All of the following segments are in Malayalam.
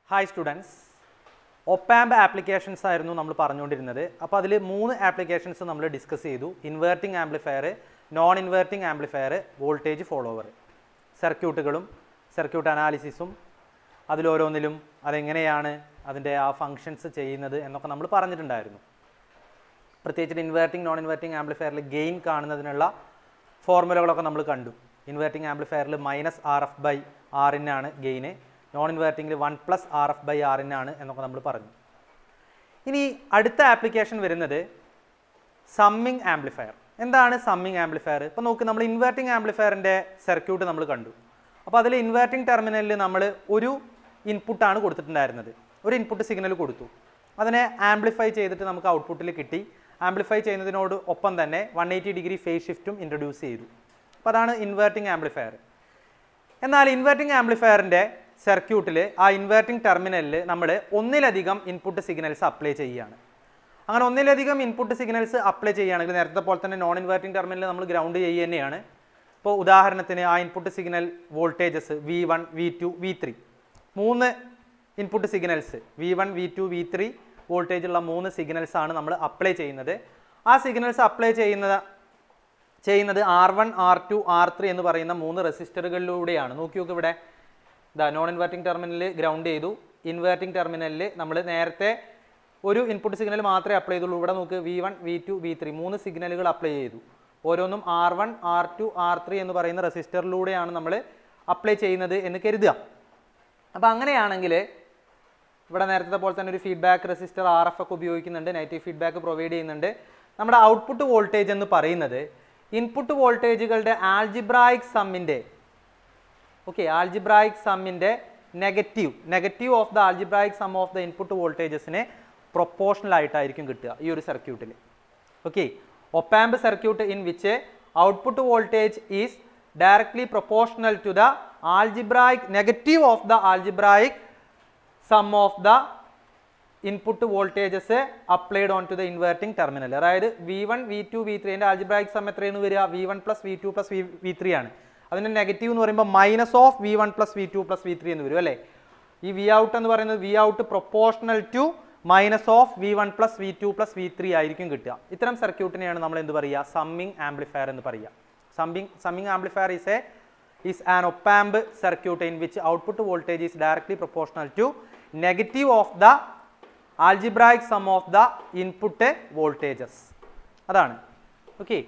ഹായ് സ്റ്റുഡൻസ് ഒപ്പാമ്പ് ആപ്ലിക്കേഷൻസ് ആയിരുന്നു നമ്മൾ പറഞ്ഞുകൊണ്ടിരുന്നത് അപ്പോൾ അതിൽ മൂന്ന് ആപ്ലിക്കേഷൻസ് നമ്മൾ ഡിസ്കസ് ചെയ്തു inverting amplifier non inverting amplifier voltage follower സർക്യൂട്ടുകളും സർക്യൂട്ട് അനാലിസിസും അതിലോരോന്നിലും അതെങ്ങനെയാണ് അതിൻ്റെ ആ ഫങ്ഷൻസ് ചെയ്യുന്നത് എന്നൊക്കെ നമ്മൾ പറഞ്ഞിട്ടുണ്ടായിരുന്നു പ്രത്യേകിച്ച് ഇൻവേർട്ടിംഗ് നോൺ ഇൻവേർട്ടിംഗ് ആംപ്ലിഫയറിൽ ഗെയിൻ കാണുന്നതിനുള്ള ഫോർമുലകളൊക്കെ നമ്മൾ കണ്ടു ഇൻവേർട്ടിംഗ് ആംപ്ലിഫയറിൽ മൈനസ് ആർ എഫ് ബൈ ആറിനാണ് ഗെയിന് നോൺ ഇൻവേർട്ടിംഗിൽ one plus R F by ആറിനാണ് എന്നൊക്കെ നമ്മൾ പറഞ്ഞു ഇനി അടുത്ത ആപ്ലിക്കേഷൻ വരുന്നത് സമ്മിങ് ആംപ്ലിഫയർ എന്താണ് സമ്മിങ് ആംപ്ലിഫയർ ഇപ്പോൾ നോക്ക് നമ്മൾ ഇൻവേർട്ടിംഗ് ആംപ്ലിഫയറിൻ്റെ സർക്യൂട്ട് നമ്മൾ കണ്ടു അപ്പോൾ അതിൽ ഇൻവേർട്ടിംഗ് ടെർമിനലിൽ നമ്മൾ ഒരു ഇൻപുട്ടാണ് കൊടുത്തിട്ടുണ്ടായിരുന്നത് ഒരു ഇൻപുട്ട് സിഗ്നൽ കൊടുത്തു അതിനെ ആംപ്ലിഫൈ ചെയ്തിട്ട് നമുക്ക് ഔട്ട്പുട്ടിൽ കിട്ടി ആംപ്ലിഫൈ ചെയ്യുന്നതിനോട് ഒപ്പം തന്നെ വൺ എയ്റ്റി ഡിഗ്രി ഫേസ് ഷിഫ്റ്റും ഇൻട്രൊഡ്യൂസ് ചെയ്തു അപ്പോൾ അതാണ് ഇൻവേർട്ടിംഗ് ആംപ്ലിഫയർ എന്നാൽ ഇൻവേർട്ടിംഗ് ആംപ്ലിഫയറിൻ്റെ സർക്യൂട്ടിൽ ആ ഇൻവേർട്ടിംഗ് ടെർമിനലിൽ നമ്മൾ ഒന്നിലധികം ഇൻപുട്ട് സിഗ്നൽസ് അപ്ലൈ ചെയ്യുകയാണ് അങ്ങനെ ഒന്നിലധികം ഇൻപുട്ട് സിഗ്നൽസ് അപ്ലൈ ചെയ്യുകയാണെങ്കിൽ നേരത്തെ പോലെ തന്നെ നോൺ ഇൻവേർട്ടിംഗ് ടെർമിനൽ നമ്മൾ ഗ്രൗണ്ട് ചെയ്യുക തന്നെയാണ് ഇപ്പോൾ ഉദാഹരണത്തിന് ആ input signal voltages V one V two V three മൂന്ന് input signals V one V two V three voltage ഉള്ള മൂന്ന് സിഗ്നൽസ് ആണ് നമ്മൾ അപ്ലൈ ചെയ്യുന്നത് ആ സിഗ്നൽസ് അപ്ലൈ ചെയ്യുന്നത് ചെയ്യുന്നത് R one R two R three എന്ന് പറയുന്ന മൂന്ന് റെസിസ്റ്ററുകളിലൂടെയാണ് നോക്കി നോക്ക് ഇവിടെ ഇതാ നോൺ ഇൻവേർട്ടിംഗ് ടെർമിനലിൽ ഗ്രൗണ്ട് ചെയ്തു ഇൻവേർട്ടിംഗ് ടെർമിനലിൽ നമ്മൾ നേരത്തെ ഒരു ഇൻപുട്ട് സിഗ്നൽ മാത്രമേ അപ്ലൈ ചെയ്തുള്ളൂ ഇവിടെ നോക്ക് V one V two V three മൂന്ന് സിഗ്നലുകൾ അപ്ലൈ ചെയ്തു ഓരോന്നും R one R two R three എന്ന് പറയുന്ന റെസിസ്റ്ററിലൂടെയാണ് നമ്മൾ അപ്ലൈ ചെയ്യുന്നത് എന്ന് കരുതുക അപ്പോൾ അങ്ങനെയാണെങ്കിൽ ഇവിടെ നേരത്തെ പോലെ തന്നെ ഒരു ഫീഡ്ബാക്ക് റെസിസ്റ്റർ ആർ എഫ് ഒക്കെ ഉപയോഗിക്കുന്നുണ്ട് നെഗറ്റീവ് ഫീഡ്ബാക്ക് പ്രൊവൈഡ് ചെയ്യുന്നുണ്ട് നമ്മുടെ ഔട്ട്പുട്ട് വോൾട്ടേജ് എന്ന് പറയുന്നത് ഇൻപുട്ട് വോൾട്ടേജുകളുടെ ആൽജിബ്രായിക് സമ്മിൻ്റെ ഓക്കെ ആൽജിബ്രായിക് സമ്മിൻ്റെ negative negative of the algebraic sum of the input വോൾട്ടേജസിനെ പ്രൊപ്പോർഷണൽ ആയിട്ടായിരിക്കും കിട്ടുക ഈ ഒരു സർക്യൂട്ടിൽ okay op amp circuit in which output voltage is directly proportional to the algebraic negative of the algebraic sum of the input voltages applied on to the inverting terminal അതായത് V one V two V three അതിൻ്റെ ആൽജിബ്രായിക് സം എത്രയാണ് വരിക V one plus V two plus V V three ആണ് അതിൻ്റെ നെഗറ്റീവ് എന്ന് പറയുമ്പോൾ minus of V one plus V two plus V three എന്ന് വരും അല്ലേ ഈ വി ഔട്ട് എന്ന് പറയുന്നത് V out proportional to minus of V one plus V two plus V three ആയിരിക്കും കിട്ടുക ഇത്തരം സർക്യൂട്ടിനെയാണ് നമ്മൾ എന്ത് പറയുക സമ്മിങ് ആംപ്ലിഫയർ എന്ന് പറയുക summing summing amplifier is a is an op-amp circuit in which output voltage is directly proportional to negative of the algebraic sum of the input voltages അതാണ് okay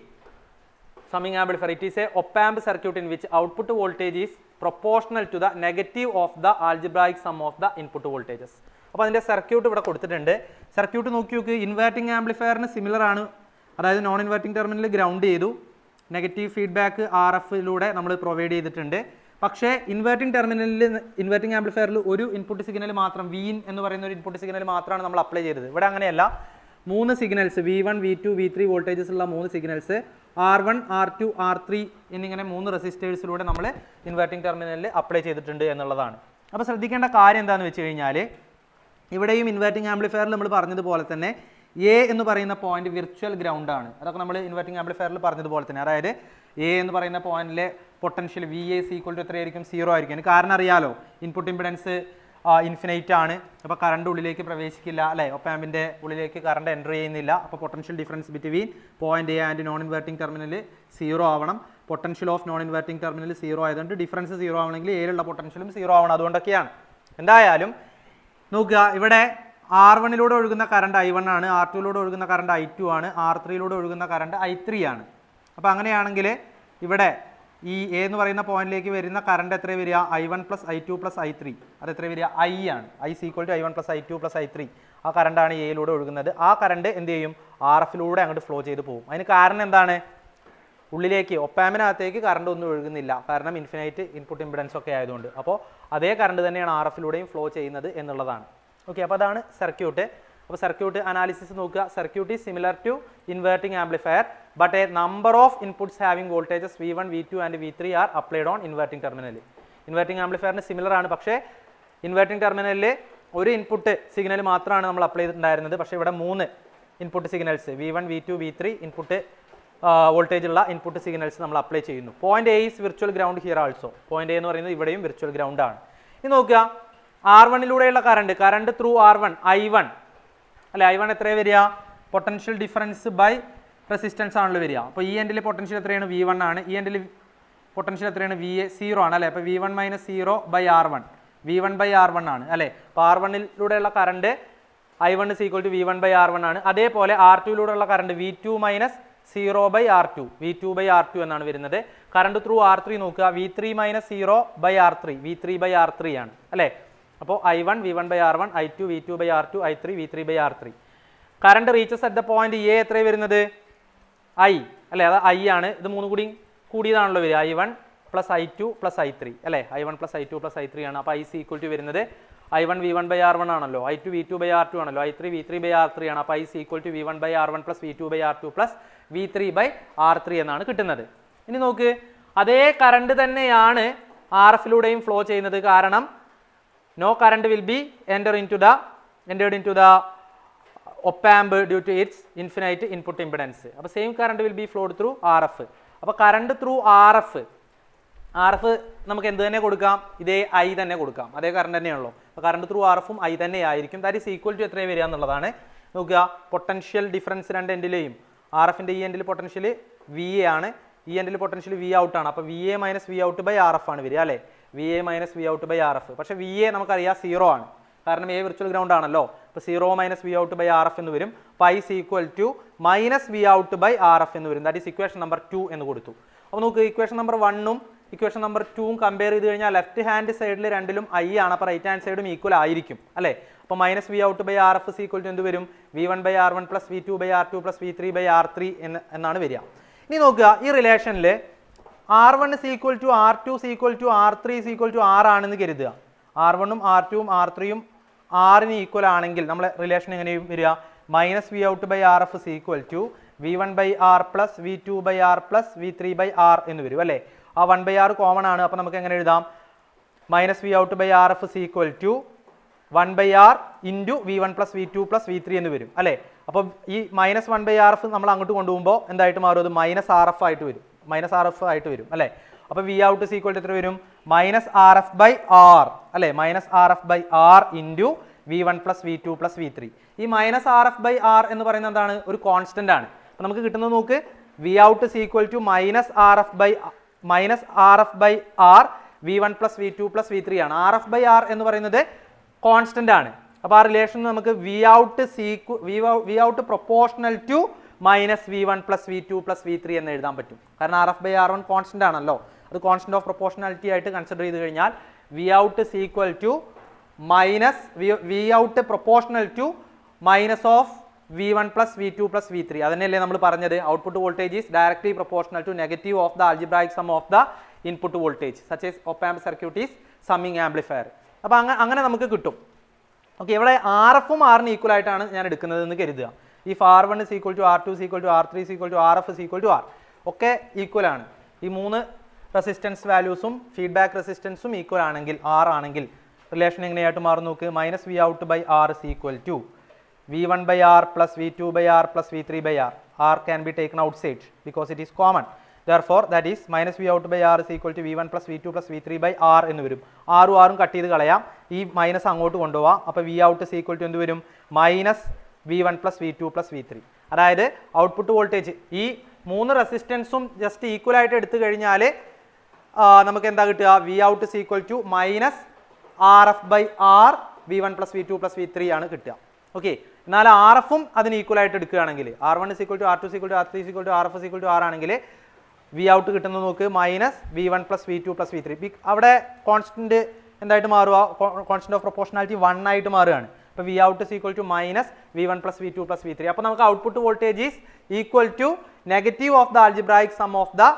summing amplifier it is a op-amp circuit in which output voltage is proportional to the negative of the algebraic sum of the input voltages അപ്പോൾ അതിൻ്റെ സർക്യൂട്ട് ഇവിടെ കൊടുത്തിട്ടുണ്ട് സർക്യൂട്ട് നോക്കി നോക്ക് ഇൻവേർട്ടിംഗ് ആംപ്ലിഫയറിന് സിമിലർ ആണ് അതായത് നോൺ ഇൻവേർട്ടിംഗ് ടെർമിനൽ ഗ്രൗണ്ട് ചെയ്തു നെഗറ്റീവ് ഫീഡ്ബാക്ക് ആർ എഫിലൂടെ നമ്മൾ പ്രൊവൈഡ് ചെയ്തിട്ടുണ്ട് പക്ഷേ ഇൻവേർട്ടിംഗ് ടെർമിനലിൽ ഇൻവേർട്ടിംഗ് ആംപ്ലിഫയറിൽ ഒരു ഇൻപുട്ട് സിഗ്നൽ മാത്രം വീൻ എന്ന് പറയുന്ന ഒരു ഇൻപുട്ട് സിഗ്നൽ മാത്രമാണ് നമ്മൾ അപ്ലൈ ചെയ്തത് ഇവിടെ അങ്ങനെയല്ല മൂന്ന് signals V one V two V three voltages ഉള്ള മൂന്ന് signals R one R two R three എന്നിങ്ങനെ മൂന്ന് റെസിസ്റ്റേഴ്സിലൂടെ നമ്മൾ ഇൻവേർട്ടിംഗ് ടെർമിനലിൽ അപ്ലൈ ചെയ്തിട്ടുണ്ട് എന്നുള്ളതാണ് അപ്പോൾ ശ്രദ്ധിക്കേണ്ട കാര്യം എന്താണെന്ന് വെച്ച് കഴിഞ്ഞാൽ ഇവിടെയും ഇൻവേർട്ടിംഗ് ആംപ്ലിഫയറിൽ നമ്മൾ പറഞ്ഞതുപോലെ തന്നെ എ എന്ന് പറയുന്ന പോയിന്റ് വിർച്വൽ ഗ്രൗണ്ട് ആണ് അതൊക്കെ നമ്മൾ ഇൻവേർട്ടിംഗ് ആംപ്ലിഫയറിൽ പറഞ്ഞതുപോലെ തന്നെ അതായത് എ എന്ന് പറയുന്ന പോയിന്റിലെ potential V A equal to എത്രയായിരിക്കും സീറോ ആയിരിക്കും അതിന് കാരണം അറിയാലോ ഇൻപുട്ട് ഇമ്പിഡൻസ് ഇൻഫിനൈറ്റ് ആണ് അപ്പോൾ കറണ്ട് ഉള്ളിലേക്ക് പ്രവേശിക്കില്ല അല്ലേ ഒപ്പാമ്പിൻ്റെ ഉള്ളിലേക്ക് കറണ്ട് എൻ്റർ ചെയ്യുന്നില്ല അപ്പോൾ potential difference between point A and non inverting terminal zero ആവണം potential of non inverting terminal zero ആയതുകൊണ്ട് ഡിഫറൻസ് സീറോ ആവണമെങ്കിൽ എയിലുള്ള പൊട്ടൻഷ്യലും സീറോ ആവണം അതുകൊണ്ടൊക്കെയാണ് എന്തായാലും നോക്കുക ഇവിടെ ആർ വണ്ണിലൂടെ ഒഴുകുന്ന കറണ്ട് ഐ വൺ ആണ് ആർ ടുയിലൂടെ ഒഴുകുന്ന കറണ്ട് ഐ ടു ആണ് ആർ ത്രീയിലൂടെ ഒഴുകുന്ന കറണ്ട് ഐ ത്രീ ആണ് അപ്പോൾ അങ്ങനെയാണെങ്കിൽ ഇവിടെ ഈ എ എന്ന് പറയുന്ന പോയിന്റിലേക്ക് വരുന്ന കറണ്ട് എത്ര വരിക I one plus I two plus I three അത് എത്ര വരിക ഐ ആണ് I is equal to I one plus I two plus I three ആ കറണ്ടാണ് എയിലൂടെ ഒഴുകുന്നത് ആ കറണ്ട് എന്ത് ചെയ്യും ആർ എഫിലൂടെ അങ്ങോട്ട് ഫ്ലോ ചെയ്ത് പോകും അതിന് കാരണം എന്താണ് ഉള്ളിലേക്ക് ഒപ്പാമിനകത്തേക്ക് കറണ്ട് ഒന്നും ഒഴുകുന്നില്ല കാരണം ഇൻഫിനൈറ്റ് ഇൻപുട്ട് ഇമ്പിഡൻസ് ഒക്കെ ആയതുകൊണ്ട് അപ്പോൾ അതേ കറണ്ട് തന്നെയാണ് ആർ എഫിലൂടെയും ഫ്ലോ ചെയ്യുന്നത് എന്നുള്ളതാണ് ഓക്കെ അപ്പോൾ അതാണ് സർക്യൂട്ട് അപ്പോൾ സർക്യൂട്ട് അനാലിസിസ് നോക്കുക circuit is similar to inverting amplifier but a number of inputs having voltages V one V two and V three are applied on inverting terminal inverting ആംപ്ലിഫയറിന് സിമിലർ ആണ് പക്ഷേ ഇൻവേർട്ടിംഗ് ടെർമിനലിൽ ഒരു ഇൻപുട്ട് സിഗ്നൽ മാത്രമാണ് നമ്മൾ അപ്ലൈ ചെയ്തിട്ടുണ്ടായിരുന്നത് പക്ഷേ ഇവിടെ മൂന്ന് input signals V one V two V three input voltage ഉള്ള ഇൻപുട്ട് സിഗ്നൽസ് നമ്മൾ അപ്ലൈ ചെയ്യുന്നു point A is virtual ground here also point A എന്ന് പറയുന്നത് ഇവിടെയും വിർച്വൽ ഗ്രൗണ്ട് ആണ് ഇനി നോക്കുക ആർ വണ്ണിലൂടെയുള്ള current current through R one I one അല്ലെ ഐ വൺ എത്രയാണ് വരിക പൊട്ടൻഷ്യൽ ഡിഫറൻസ് ബൈ റെസിസ്റ്റൻസ് ആണല്ലോ വരിക അപ്പോൾ ഈ എൻഡിൽ പൊട്ടൻഷ്യൽ എത്രയാണ് വി വൺ ആണ് ഈ എൻഡിൽ പൊട്ടൻഷ്യൽ എത്രയാണ് വി എ സീറോ ആണ് അല്ലേ അപ്പോൾ V one minus zero by R one V one by R one ആണ് അല്ലേ അപ്പോൾ ആർ വണ്ണിലൂടെയുള്ള current I one is equal to V one by R one ആണ് അതേപോലെ ആർ ടുയിലൂടെയുള്ള current V two minus zero by R two V two by R two എന്നാണ് വരുന്നത് കറണ്ട് ത്രൂ ആർ ത്രീ നോക്കുക V three minus zero by R three V three by R three ആണ് അല്ലേ അപ്പോൾ I one V one by R one I two V two by R two I three V three by R three current reaches at the point A എത്രയാണ് വരുന്നത് ഐ അല്ലേ അത് ഐ ആണ് ഇത് മൂന്നും കൂടി കൂടിയതാണല്ലോ വരിക I one plus I two plus I three അല്ലേ I one plus I two plus I three ആണ് അപ്പോൾ ഐ സി ഈക്വൽ ടു വരുന്നത് I one V one by R one ആണല്ലോ I two V two by R two ആണല്ലോ I three V three by R three ആണ് അപ്പോൾ I C equal to V one by R one plus V two by R two plus V three by R three എന്നാണ് കിട്ടുന്നത് ഇനി നോക്ക് അതേ കറണ്ട് തന്നെയാണ് ആർ എഫിലൂടെയും ഫ്ലോ ചെയ്യുന്നത് കാരണം no current will be enter into the entered into the op amp due to its infinite input impedance അപ്പോൾ same current will be flowed through R F അപ്പോൾ current through R F R F നമുക്ക് എന്ത് തന്നെ കൊടുക്കാം ഇതേ ഐ തന്നെ കൊടുക്കാം അതേ കറണ്ട് തന്നെയാണല്ലോ അപ്പോൾ കറണ്ട് ത്രൂ ആർ എഫും ഐ തന്നെ ആയിരിക്കും ദാറ്റ് ഈസ് ഈക്വൽ ടു എത്രയും വരിക എന്നുള്ളതാണ് നോക്കുക പൊട്ടൻഷ്യൽ ഡിഫറൻസ് രണ്ട് എൻഡിലെയും ആർ എഫിൻ്റെ ഈ എൻഡിൽ പൊട്ടൻഷ്യൽ വി എ ആണ് ഈ എൻഡിൽ പൊട്ടൻഷ്യൽ വി ഔട്ട് ആണ് അപ്പോൾ V A minus V out by R F ആണ് വരിക അല്ലേ V A minus V out by R F പക്ഷേ വി എ നമുക്കറിയാം സീറോ ആണ് കാരണം എ വിർച്വൽ ഗ്രൗണ്ട് ആണല്ലോ അപ്പോൾ zero minus V out by R F എന്ന് വരും pi is equal to minus V out by R F എന്ന് വരും that is equation number two എന്ന് കൊടുത്തു അപ്പോൾ നമുക്ക് ഇക്വേഷൻ നമ്പർ വണ്ണും ഇക്വേഷൻ നമ്പർ ടൂവും കമ്പയർ ചെയ്ത് കഴിഞ്ഞാൽ ലെഫ്റ്റ് ഹാൻഡ് സൈഡിൽ രണ്ടിലും ഐ ആണ് അപ്പോൾ റൈറ്റ് ഹാൻഡ് സൈഡും ഈക്വൽ ആയിരിക്കും അല്ലേ അപ്പോൾ minus V out by R F is equal to എന്ത് വരും V one by R one plus V two by R two plus V three by R three എന്ന് എന്നാണ് വരിക ഇനി നോക്കുക ഈ റിലേഷനിൽ R one is equal to R two is equal to R three is equal to R ആണെന്ന് കരുതുക ആർ വണ്ണും ആർ ടുവും ആർ ത്രീയും ആറിന് ഈക്വൽ ആണെങ്കിൽ നമ്മളെ റിലേഷൻ എങ്ങനെയും വരിക minus V out by R F is equal to V one by R plus V two by R plus V three by R എന്ന് വരും അല്ലേ ആ വൺ ബൈ ആർ കോമൺ ആണ് അപ്പോൾ നമുക്ക് എങ്ങനെ എഴുതാം minus V out by R F is equal to one by R into V one plus V two plus V three എന്ന് വരും അല്ലേ അപ്പോൾ ഈ minus one by R F നമ്മൾ അങ്ങോട്ട് കൊണ്ടുപോകുമ്പോൾ എന്തായിട്ട് മാറും അത് മൈനസ് ആർ എഫ് ആയിട്ട് വരും മൈനസ് ആർ എഫ് ആയിട്ട് വരും അല്ലേ അപ്പോൾ V out is equal to എത്ര വരും minus R F by R അല്ലേ minus R F by R into V one plus V two plus V three ഈ minus R F by R എന്ന് പറയുന്നത് എന്താണ് ഒരു കോൺസ്റ്റന്റ് ആണ് അപ്പോൾ നമുക്ക് കിട്ടുന്നത് നോക്ക് V out is equal to minus R F by minus R F by R V one plus V two plus V three ആണ് ആർ എഫ് ബൈ ആർ എന്ന് പറയുന്നത് കോൺസ്റ്റന്റ് ആണ് അപ്പോൾ ആ റിലേഷൻ നമുക്ക് വി ഔട്ട് സീക്വ V out proportional to minus V one plus V two plus V three എന്ന് എഴുതാൻ പറ്റും കാരണം R F by R one constant ആണല്ലോ അത് കോൺസ്റ്റന്റ് ഓഫ് പ്രൊപ്പോർഷണാലിറ്റി ആയിട്ട് കൺസിഡർ ചെയ്ത് കഴിഞ്ഞാൽ V out is equal to minus V out proportional to minus of V one plus V two plus V three അതന്നെയല്ലേ നമ്മൾ പറഞ്ഞത് output voltage is directly proportional to negative of the algebraic sum of the input voltage such as op amp circuit is summing amplifier അപ്പോൾ അങ്ങനെ അങ്ങനെ നമുക്ക് കിട്ടും ഓക്കെ ഇവിടെ ആർ എഫും ആറിന് ഈക്വൽ ആയിട്ടാണ് ഞാൻ എടുക്കുന്നത് എന്ന് കരുതുക ഈ R one is equal to R two equal to R three equal to R F is equal to R ഒക്കെ ഈക്വൽ ആണ് ഈ മൂന്ന് റെസിസ്റ്റൻസ് വാല്യൂസും ഫീഡ്ബാക്ക് റെസിസ്റ്റൻസും ഈക്വൽ ആണെങ്കിൽ ആർ ആണെങ്കിൽ റിലേഷൻ എങ്ങനെയായിട്ട് മാറും നോക്ക് minus V out by R is equal to V one by R plus V two by R plus V three by R R can be taken outside because it is common therefore that is minus V out by R is equal to V one plus V two plus V three by R എന്ന് വരും ആറും ആറും കട്ട് ചെയ്ത് കളയാം ഈ മൈനസ് അങ്ങോട്ട് കൊണ്ടുപോകാം അപ്പോൾ V out is equal to എന്ത് വരും minus V one plus V two plus V three അതായത് ഔട്ട്പുട്ട് വോൾട്ടേജ് ഈ മൂന്ന് റെസിസ്റ്റൻസും ജസ്റ്റ് ഈക്വൽ ആയിട്ട് എടുത്തു കഴിഞ്ഞാൽ നമുക്ക് എന്താ കിട്ടുക V out is equal to minus R F by R V one plus V two plus V three ആണ് കിട്ടുക ഓക്കെ എന്നാൽ ആർ എഫും അതിന് ഈക്വൽ ആയിട്ട് എടുക്കുകയാണെങ്കിൽ R one is equal to R two equal to R three equal to R F equal to R ആണെങ്കിൽ വി ഔട്ട് കിട്ടുന്നത് നോക്ക് minus V one plus V two plus V three അവിടെ കോൺസ്റ്റന്റ് എന്തായിട്ട് മാറുക കോൺസ്റ്റന്റ് ഓഫ് പ്രൊപ്പോർഷണാലിറ്റി വൺ ആയിട്ട് മാറുകയാണ് അപ്പോൾ V out is equal to minus V one plus V two plus V three അപ്പോൾ നമുക്ക് output voltage is equal to negative of the algebraic sum of the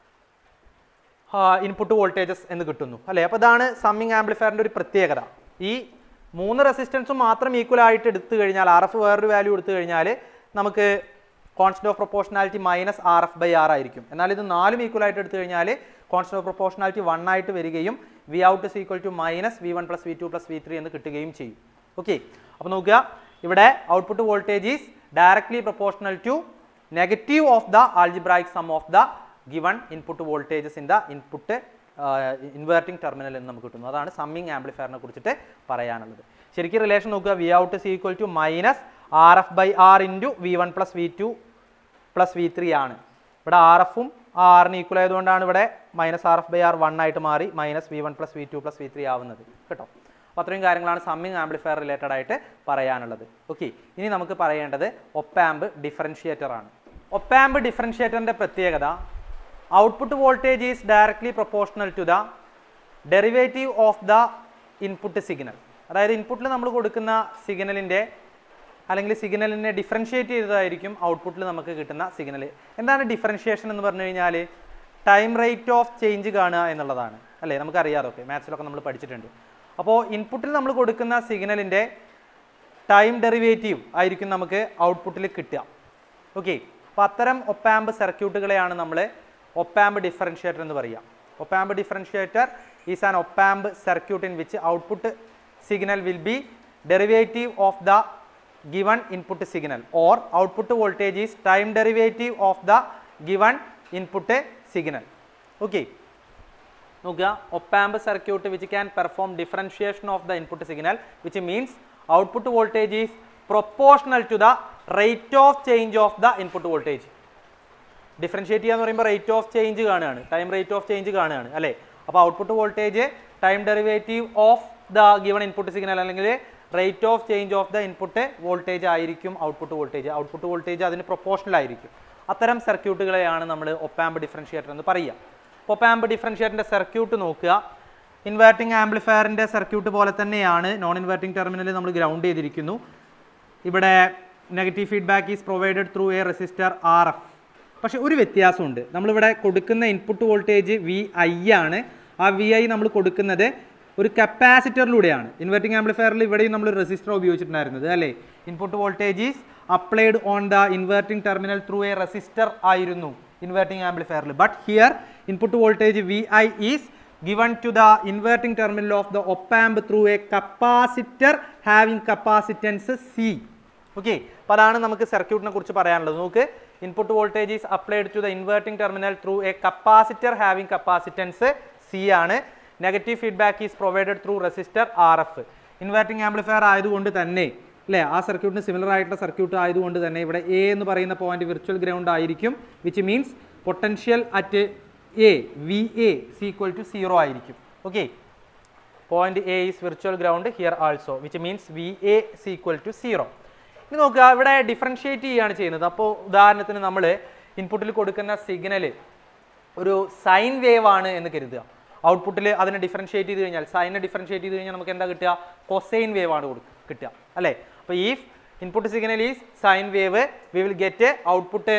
input voltages എന്ന് കിട്ടുന്നു അല്ലേ അപ്പോൾ ഇതാണ് സമ്മിങ് ആംപ്ലിഫയറിൻ്റെ ഒരു പ്രത്യേകത ഈ മൂന്ന് റെസിസ്റ്റൻസും മാത്രം ഈക്വൽ ആയിട്ട് എടുത്തു കഴിഞ്ഞാൽ ആർ എഫ് വേറൊരു വാല്യൂ എടുത്തു കഴിഞ്ഞാൽ നമുക്ക് constant of proportionality minus R F by R ആയിരിക്കും എന്നാൽ ഇത് നാലും ഈക്വൽ ആയിട്ട് എടുത്തു കഴിഞ്ഞാൽ കോൺസ്റ്റന്റ് ഓഫ് പ്രൊപ്പോർഷണാലിറ്റി വൺ ആയിട്ട് വരികയും V out is equal to minus V one plus V two plus V three എന്ന് കിട്ടുകയും ചെയ്യും ഓക്കെ അപ്പോൾ നോക്കുക ഇവിടെ output voltage is directly proportional to negative of the algebraic sum of the given input voltages in the input inverting terminal എന്ന് നമുക്ക് കിട്ടുന്നു അതാണ് സമ്മിങ് ആംപ്ലിഫയറിനെ കുറിച്ചിട്ട് പറയാനുള്ളത് ശരിക്കും റിലേഷൻ നോക്കുക V out is equal to minus R F by R into V one plus V two plus V three ആണ് ഇവിടെ ആർ എഫും ആറിന് ഈക്വൽ ആയതുകൊണ്ടാണ് ഇവിടെ minus R F by R one ആയിട്ട് മാറി minus V one plus V two plus V three ആവുന്നത് കേട്ടോ അപ്പോൾ അത്രയും കാര്യങ്ങളാണ് സമ്മിങ് ആംപ്ലിഫയർ റിലേറ്റഡ് ആയിട്ട് പറയാനുള്ളത് ഓക്കെ ഇനി നമുക്ക് പറയേണ്ടത് ഒപ്പാമ്പ് ഡിഫറൻഷിയേറ്റർ ആണ് ഒപ്പാമ്പ് ഡിഫറൻഷിയേറ്ററിൻ്റെ പ്രത്യേകത output voltage is directly proportional to the derivative of the input signal അതായത് ഇൻപുട്ടിൽ നമ്മൾ കൊടുക്കുന്ന സിഗ്നലിൻ്റെ അല്ലെങ്കിൽ സിഗ്നലിനെ ഡിഫറൻഷിയേറ്റ് ചെയ്തതായിരിക്കും ഔട്ട്പുട്ടിൽ നമുക്ക് കിട്ടുന്ന സിഗ്നൽ എന്താണ് ഡിഫറൻഷിയേഷൻ എന്ന് പറഞ്ഞു കഴിഞ്ഞാൽ ടൈം റേറ്റ് ഓഫ് ചേഞ്ച് കാണുക എന്നുള്ളതാണ് അല്ലേ നമുക്കറിയാതൊക്കെ മാത്സിലൊക്കെ നമ്മൾ പഠിച്ചിട്ടുണ്ട് അപ്പോൾ ഇൻപുട്ടിൽ നമ്മൾ കൊടുക്കുന്ന സിഗ്നലിൻ്റെ ടൈം ഡെറിവേറ്റീവ് ആയിരിക്കും നമുക്ക് ഔട്ട്പുട്ടിൽ കിട്ടുക ഓക്കെ അപ്പോൾ അത്തരം ഒപ്പാമ്പ് സർക്യൂട്ടുകളെയാണ് നമ്മൾ ഒപ്പാമ്പ് ഡിഫറൻഷിയേറ്റർ എന്ന് പറയുക op amp differentiator is an op amp circuit in which output signal will be derivative of the given input signal or output voltage is time derivative of the given input signal okay നോക്കുക op amp circuit which can perform differentiation of the input signal which means output voltage is proportional to the rate of change of the input voltage differentiate ചെയ്യുക എന്ന് പറയുമ്പോൾ റേറ്റ് ഓഫ് ചേഞ്ച് കാണുകയാണ് ടൈം റേറ്റ് ഓഫ് ചേഞ്ച് കാണുകയാണ് അല്ലേ അപ്പോൾ output voltage time derivative of the given input signal അല്ലെങ്കിൽ rate of change of the input voltage ആയിരിക്കും ഔട്ട്പുട്ട് വോൾട്ടേജ് ഔട്ട്പുട്ട് വോൾട്ടേജ് അതിന് പ്രൊപ്പോർഷണൽ ആയിരിക്കും അത്തരം സർക്യൂട്ടുകളെയാണ് നമ്മൾ ഒപ്പാമ്പ് ഡിഫറൻഷിയേറ്റർ എന്ന് പറയുക ഒപ്പാമ്പ് ഡിഫറൻഷിയേറ്ററിൻ്റെ സർക്യൂട്ട് നോക്കുക ഇൻവേർട്ടിംഗ് ആംപ്ലിഫയറിൻ്റെ സർക്യൂട്ട് പോലെ തന്നെയാണ് നോൺ ഇൻവേർട്ടിംഗ് ടെർമിനൽ നമ്മൾ ഗ്രൗണ്ട് ചെയ്തിരിക്കുന്നു ഇവിടെ negative feedback is provided through a resistor R F പക്ഷേ ഒരു വ്യത്യാസമുണ്ട് നമ്മളിവിടെ കൊടുക്കുന്ന ഇൻപുട്ട് വോൾട്ടേജ് വി ഐ ആണ് ആ വി ഐ നമ്മൾ കൊടുക്കുന്നത് ഒരു കപ്പാസിറ്ററിലൂടെയാണ് ഇൻവെർട്ടിംഗ് ആംപ്ലിഫയറിൽ ഇവിടെയും നമ്മൾ റെസിസ്റ്റർ ഉപയോഗിച്ചിട്ടുണ്ടായിരുന്നത് അല്ലേ input voltage is applied on the inverting terminal through a resistor ആയിരുന്നു ഇൻവെർട്ടിംഗ് ആംപ്ലിഫയറിൽ but here input voltage V I is given to the inverting terminal of the op amp through a capacitor having capacitance C. Okay അപ്പോൾ അതാണ് നമുക്ക് സർക്യൂട്ടിനെ കുറിച്ച് പറയാനുള്ളത് നമുക്ക് input voltage is applied to the inverting terminal through a capacitor having capacitance C ആണ് negative feedback is provided through resistor R F inverting amplifier ആയതുകൊണ്ട് തന്നെ അല്ലേ ആ സർക്യൂട്ടിന് സിമിലർ ആയിട്ടുള്ള സർക്യൂട്ട് ആയതുകൊണ്ട് തന്നെ ഇവിടെ എ എന്ന് പറയുന്ന പോയിന്റ് വിർച്വൽ ഗ്രൗണ്ട് ആയിരിക്കും which means potential at A V A is equal to zero ആയിരിക്കും okay point A is virtual ground here also which means V A is equal to zero ഇനി നോക്കുക ഇവിടെ ഡിഫറൻഷിയേറ്റ് ചെയ്യുകയാണ് ചെയ്യുന്നത് അപ്പോൾ ഉദാഹരണത്തിന് നമ്മൾ ഇൻപുട്ടിൽ കൊടുക്കുന്ന സിഗ്നൽ ഒരു സൈൻ വേവ് ആണ് എന്ന് കരുതുക ഔട്ട്പുട്ടിൽ അതിനെ ഡിഫറൻഷിയേറ്റ് ചെയ്ത് കഴിഞ്ഞാൽ സൈനെ ഡിഫറൻഷിയേറ്റ് ചെയ്ത് കഴിഞ്ഞാൽ നമുക്ക് എന്താ കിട്ടുക കൊസൈൻ വേവ് ആണ് കൊടുക്ക- കിട്ടുക അല്ലേ അപ്പോൾ ഈ input signal is sine wave we will get output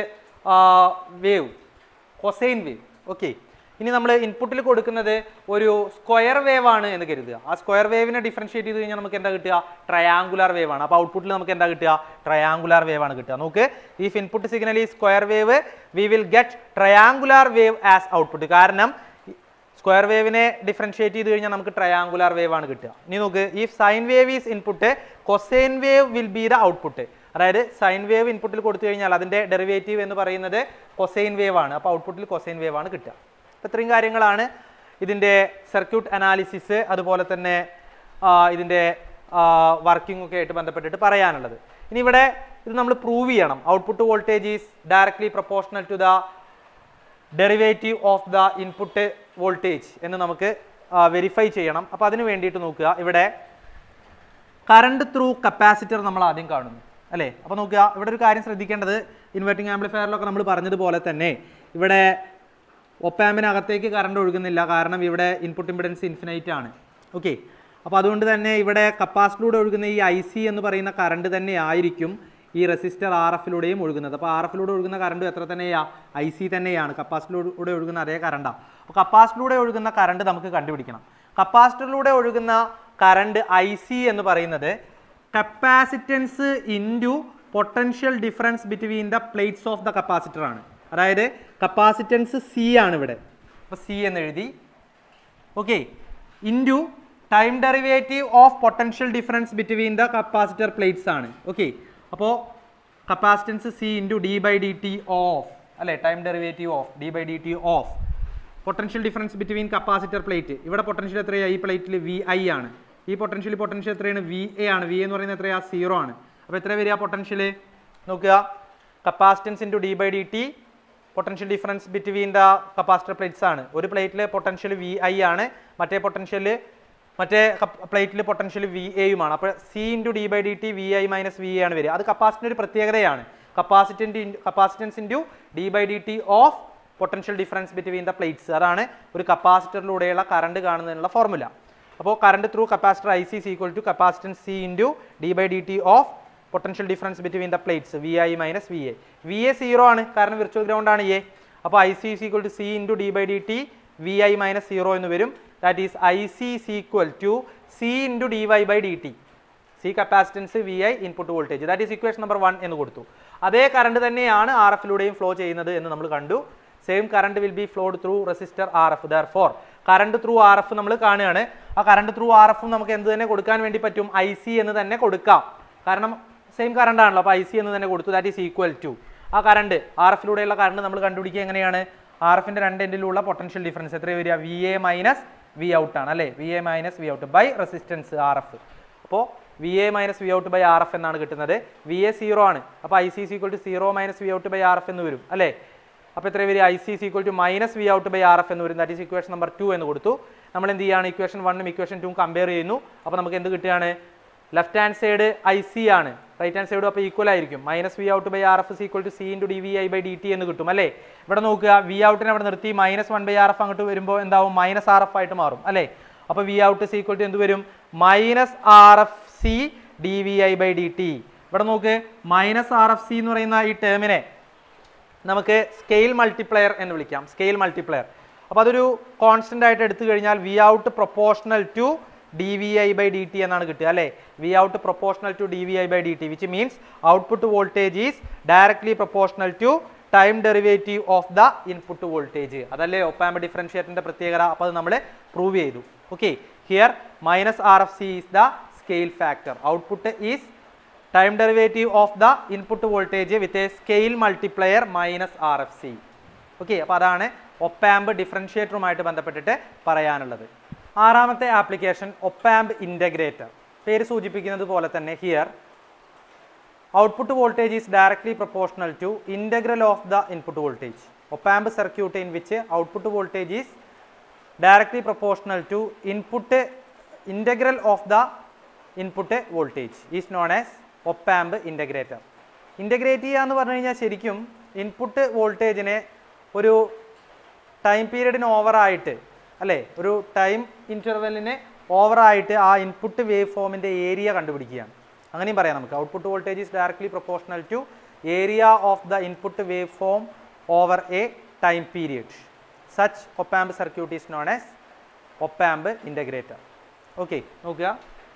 wave cosine wave okay ഇനി നമ്മൾ ഇൻപുട്ടിൽ കൊടുക്കുന്നത് ഒരു സ്ക്വയർ വേവ് ആണ് എന്ന് കരുതുക ആ സ്ക്വയർ വേവിനെ ഡിഫറൻഷിയേറ്റ് ചെയ്ത് കഴിഞ്ഞാൽ നമുക്ക് എന്താ കിട്ടുക ട്രയാങ്കുലർ വേവ് ആണ് അപ്പോൾ ഔട്ട്പുട്ടിൽ നമുക്ക് എന്താ കിട്ടുക ട്രയാങ്കുലർ വേവ് ആണ് കിട്ടുക നോക്ക് ഇഫ് ഇൻപുട്ട് സിഗ്നൽ ഈ square wave we will get triangular wave as output കാരണം സ്ക്വയർ വേവിനെ ഡിഫറൻഷിയേറ്റ് ചെയ്ത് കഴിഞ്ഞാൽ നമുക്ക് ട്രയാങ്കുലർ വേവ് ആണ് കിട്ടുക ഇനി നോക്ക് ഈ sine wave is input cosine wave will be the output അതായത് സൈൻ വേവ് ഇൻപുട്ടിൽ കൊടുത്തു കഴിഞ്ഞാൽ അതിൻ്റെ ഡെറിവേറ്റീവ് എന്ന് പറയുന്നത് കൊസൈൻ വേവ് ആണ് അപ്പോൾ ഔട്ട്പുട്ടിൽ കൊസൈൻ വേവ് ആണ് കിട്ടുക അപ്പോൾ ഇത്രയും കാര്യങ്ങളാണ് ഇതിൻ്റെ സർക്യൂട്ട് അനാലിസിസ് അതുപോലെ തന്നെ ആ, ഇതിൻ്റെ വർക്കിംഗ് ഒക്കെ ആയിട്ട് ബന്ധപ്പെട്ടിട്ട് പറയാനുള്ളത് ഇനി ഇവിടെ ഇത് നമ്മൾ പ്രൂവ് ചെയ്യണം output voltage is directly proportional to the derivative of the input voltage എന്ന് നമുക്ക് വെരിഫൈ ചെയ്യണം അപ്പോൾ അതിന് വേണ്ടിയിട്ട് നോക്കുക ഇവിടെ കറണ്ട് ത്രൂ കപ്പാസിറ്റർ നമ്മൾ ആദ്യം കാണുന്നു അല്ലേ അപ്പോൾ നോക്കുക ഇവിടെ ഒരു കാര്യം ശ്രദ്ധിക്കേണ്ടത് ഇൻവെർട്ടിംഗ് ആംപ്ലിഫയറിലൊക്കെ നമ്മൾ പറഞ്ഞതുപോലെ തന്നെ ഇവിടെ ഒപ്പാമ്പിനകത്തേക്ക് കറണ്ട് ഒഴുകുന്നില്ല കാരണം ഇവിടെ ഇൻപുട്ട് ഇമ്പിഡൻസ് ഇൻഫിനൈറ്റ് ആണ് ഓക്കെ അപ്പോൾ അതുകൊണ്ട് തന്നെ ഇവിടെ കപ്പാസിറ്റിലൂടെ ഒഴുകുന്ന ഈ ഐ സി എന്ന് പറയുന്ന കറണ്ട് തന്നെ ആയിരിക്കും ഈ റെസിസ്റ്റർ ആർ എഫിലൂടെയും ഒഴുകുന്നത് അപ്പോൾ ആർ എഫിലൂടെ ഒഴുകുന്ന കറണ്ട് എത്ര തന്നെയാ ഐ സി തന്നെയാണ് കപ്പാസിറ്റിലൂടെ ഒഴുകുന്ന അതേ കറണ്ടാണ് അപ്പോൾ കപ്പാസിറ്റിലൂടെ ഒഴുകുന്ന കറണ്ട് നമുക്ക് കണ്ടുപിടിക്കണം കപ്പാസിറ്ററിലൂടെ ഒഴുകുന്ന കറണ്ട് ഐ സി എന്ന് പറയുന്നത് capacitance into potential difference between the plates of the capacitor ആണ് അതായത് കപ്പാസിറ്റൻസ് സി ആണ് ഇവിടെ അപ്പോൾ സി എന്ന് എഴുതി okay into time derivative of potential difference between the capacitor plates ആണ് ഓക്കെ അപ്പോൾ capacitance C into D by D T of അല്ലേ time derivative of D by D T of potential difference between capacitor plate ഇവിടെ പൊട്ടൻഷ്യൽ എത്രയാണ് ഈ പ്ലേറ്റിൽ വി ഐ ആണ് ഈ പൊട്ടൻഷ്യൽ പൊട്ടൻഷ്യൽ എത്രയാണ് വി എ ആണ് വി എന്ന് പറയുന്നത് എത്രയാ സീറോ ആണ് അപ്പോൾ എത്ര വരിക പൊട്ടൻഷ്യൽ നോക്കുക capacitance into D by D T potential difference between the capacitor plates ആണ് ഒരു പ്ലേറ്റിൽ പൊട്ടൻഷ്യൽ വി ഐ ആണ് മറ്റേ പൊട്ടൻഷ്യൽ മറ്റേ പ്ലേറ്റിൽ പൊട്ടൻഷ്യൽ വി എയുമാണ് അപ്പോൾ C into D by D T V I minus V A ആണ് വരിക അത് കപ്പാസിറ്റിൻ്റെ ഒരു പ്രത്യേകതയാണ് കപ്പാസിറ്റൻറ്റ് capacitance into D by D T of potential difference between the plates അതാണ് ഒരു കപ്പാസിറ്ററിലൂടെയുള്ള കറണ്ട് കാണുന്നതിനുള്ള ഫോർമുല അപ്പോൾ current through capacitor I C equal to capacitance C into D by D T of potential difference between the plates V I minus V A V A zero ആണ് കാരണം വിർച്വൽ ഗ്രൗണ്ട് ആണ് എ അപ്പോൾ I C equal to C into D by D T V I minus zero എന്ന് വരും that is I C equal to C into D Y by D T C capacitance V I input voltage that is equation number one എന്ന് കൊടുത്തു അതേ കറണ്ട് തന്നെയാണ് ആർ എഫിലൂടെയും ഫ്ലോ ചെയ്യുന്നത് എന്ന് നമ്മൾ കണ്ടു same current will be flowed through resistor R F therefore current through R F നമ്മൾ കാണുകയാണ് ആ കറണ്ട് ത്രൂ ആർ എഫും നമുക്ക് എന്ത് തന്നെ കൊടുക്കാൻ വേണ്ടി പറ്റും ഐ സി എന്ന് തന്നെ കൊടുക്കാം കാരണം സെയിം കറണ്ട് ആണല്ലോ അപ്പോൾ ഐ സി എന്ന് തന്നെ കൊടുത്തു ദാറ്റ് ഈസ് ഈക്വൽ ടു ആ കറണ്ട് ആർ എഫിലൂടെയുള്ള കറണ്ട് നമ്മൾ കണ്ടുപിടിക്കുക എങ്ങനെയാണ് ആർ എഫിന്റെ രണ്ട് എൻഡിലുള്ള പൊട്ടൻഷ്യൽ ഡിഫറൻസ് എത്ര വരിക V A minus V out ആണ് അല്ലേ V A minus V out by resistance R F അപ്പോൾ V A minus V out by R F എന്നാണ് കിട്ടുന്നത് വി എ സീറോ ആണ് അപ്പോൾ I C equal to zero minus V out by R F എന്ന് വരും അല്ലേ അപ്പോൾ എത്ര വരിക I C equal to minus V out by R F എന്ന് വരും that is equation number two എന്ന് കൊടുത്തു നമ്മൾ എന്ത് ചെയ്യുകയാണ് ഇക്വേഷൻ വണ്ണും ഇക്വേഷൻ ടൂം കമ്പയർ ചെയ്യുന്നു അപ്പോൾ നമുക്ക് എന്ത് കിട്ടുകയാണ് left hand side I C ആണ് റൈറ്റ് ഹാൻഡ് സൈഡും അപ്പോൾ ഈക്വൽ ആയിരിക്കും minus V out by R F equal to C into D V I by D T എന്ന് കിട്ടും അല്ലേ ഇവിടെ നോക്കുക വി ഔട്ടിനെ അവിടെ നിർത്തി minus one by R F അങ്ങോട്ട് വരുമ്പോൾ എന്താവും മൈനസ് ആർ എഫ് ആയിട്ട് മാറും അല്ലേ അപ്പോൾ V out C equal to എന്ത് വരും minus R F C D V I by D T ഇവിടെ നോക്ക് മൈനസ് ആർ എഫ് സി എന്ന് പറയുന്ന ഈ ടേമിനെ നമുക്ക് സ്കെയിൽ മൾട്ടിപ്ലെയർ എന്ന് വിളിക്കാം സ്കെയിൽ മൾട്ടിപ്ലെയർ അപ്പോൾ അതൊരു കോൺസ്റ്റന്റ് ആയിട്ട് എടുത്തു കഴിഞ്ഞാൽ V out proportional to D V I by D T എന്നാണ് കിട്ടുക അല്ലേ V out proportional to D V I by D T which means output voltage is directly proportional to time derivative of the input voltage അതല്ലേ ഒപ്പാമ്പ് ഡിഫറൻഷിയേറ്ററിന്റെ പ്രത്യേകത അപ്പോൾ അത് നമ്മൾ പ്രൂവ് ചെയ്തു okay here minus R F C is the scale factor output is time derivative of the input voltage with A scale multiplier minus R F C okay അപ്പോൾ അതാണ് ഒപ്പാമ്പ് ഡിഫറൻഷിയേറ്ററുമായിട്ട് ബന്ധപ്പെട്ടിട്ട് പറയാനുള്ളത് ആറാമത്തെ ആപ്ലിക്കേഷൻ ഒപ്പാമ്പ് ഇൻ്റഗ്രേറ്റർ പേര് സൂചിപ്പിക്കുന്നത് പോലെ തന്നെ here output voltage is directly proportional to integral of the input voltage op-amp circuit in which output voltage is directly proportional to input integral of the input voltage is known as op-amp integrator integrate ചെയ്യുക എന്ന് പറഞ്ഞു കഴിഞ്ഞാൽ ശരിക്കും ഇൻപുട്ട് വോൾട്ടേജിനെ ഒരു ടൈം പീരീഡിന് ഓവറായിട്ട് അല്ലേ ഒരു ടൈം ഇൻ്റർവെല്ലിന് ഓവറായിട്ട് ആ ഇൻപുട്ട് വേവ് ഫോമിൻ്റെ ഏരിയ കണ്ടുപിടിക്കുകയാണ് അങ്ങനെയും പറയാം നമുക്ക് output voltage is directly proportional to area of the input waveform over a time period such op-amp circuit is known as op-amp integrator okay നോക്കുക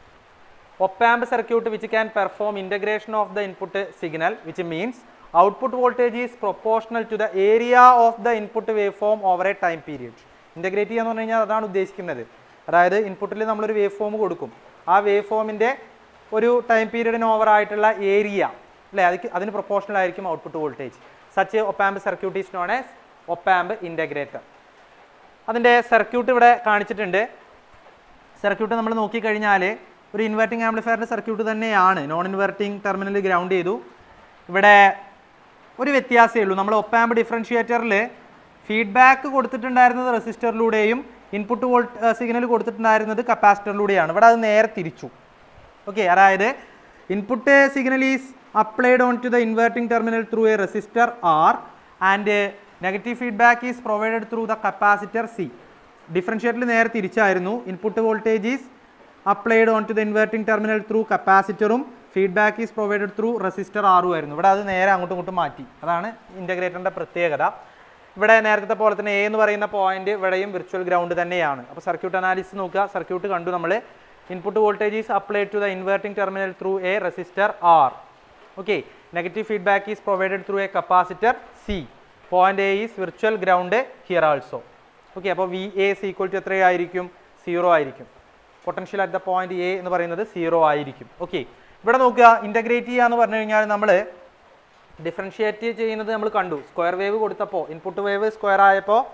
op-amp circuit which can perform integration of the input signal which means output voltage is proportional to the area of the input waveform over a time period integrate ചെയ്യാന്ന് പറഞ്ഞു കഴിഞ്ഞാൽ അതാണ് ഉദ്ദേശിക്കുന്നത് അതായത് ഇൻപുട്ടിൽ നമ്മളൊരു വേവ് ഫോം കൊടുക്കും ആ വേവ് ഫോമിൻ്റെ ഒരു ടൈം പീരീഡിന് ഓവർ ആയിട്ടുള്ള ഏരിയ അല്ലേ അതിക്ക് അതിന് പ്രൊപ്പോർഷണൽ ആയിരിക്കും output voltage such op-amp circuit is known as op-amp integrator അതിൻ്റെ സർക്യൂട്ട് ഇവിടെ കാണിച്ചിട്ടുണ്ട് സർക്യൂട്ട് നമ്മൾ നോക്കിക്കഴിഞ്ഞാൽ ഒരു ഇൻവെർട്ടിംഗ് ആംപ്ലിഫയറിൻ്റെ സർക്യൂട്ട് തന്നെയാണ് നോൺ ഇൻവെർട്ടിംഗ് ടെർമിനൽ ഗ്രൗണ്ട് ചെയ്തു ഇവിടെ ഒരു വ്യത്യാസമേ ഉള്ളൂ നമ്മൾ ഒപ്പാമ്പ് ഡിഫറൻഷിയേറ്ററിൽ ഫീഡ്ബാക്ക് കൊടുത്തിട്ടുണ്ടായിരുന്നത് റെസിസ്റ്ററിലൂടെയും ഇൻപുട്ട് വോൾട്ട് സിഗ്നൽ കൊടുത്തിട്ടുണ്ടായിരുന്നത് കപ്പാസിറ്ററിലൂടെയാണ് ഇവിടെ അത് നേരെ തിരിച്ചു ഓക്കെ അതായത് input signal is applied on to the inverting terminal through a resistor R and negative feedback is provided through the capacitor C ഡിഫറൻഷിയേറ്ററിൽ നേരെ തിരിച്ചായിരുന്നു input voltage is applied on to the inverting terminal through കപ്പാസിറ്ററും feedback is provided through resistor ആറും ആയിരുന്നു ഇവിടെ അത് നേരെ അങ്ങോട്ടും ഇങ്ങോട്ടും മാറ്റി അതാണ് ഇൻ്റഗ്രേറ്ററിൻ്റെ പ്രത്യേകത ഇവിടെ നേരത്തെ പോലെ തന്നെ എ എന്ന് പറയുന്ന പോയിന്റ് ഇവിടെയും വിർച്വൽ ഗ്രൗണ്ട് തന്നെയാണ് അപ്പോൾ സർക്യൂട്ട് അനാലിസിസ് നോക്കുക സർക്യൂട്ട് കണ്ടു നമ്മൾ input voltage is applied to the inverting terminal through a resistor R okay negative feedback is provided through a capacitor C point A is virtual ground here also okay അപ്പോൾ V A C equal to എത്രയായിരിക്കും സീറോ ആയിരിക്കും potential at the point A എന്ന് പറയുന്നത് സീറോ ആയിരിക്കും ഓക്കെ ഇവിടെ നോക്കുക ഇൻ്റഗ്രേറ്റ് ചെയ്യുക എന്ന് പറഞ്ഞു കഴിഞ്ഞാൽ നമ്മൾ ഡിഫറൻഷിയേറ്റ് ചെയ്യുന്നത് നമ്മൾ കണ്ടു സ്ക്വയർ വേവ് കൊടുത്തപ്പോൾ ഇൻപുട്ട് വേവ് സ്ക്വയർ ആയപ്പോൾ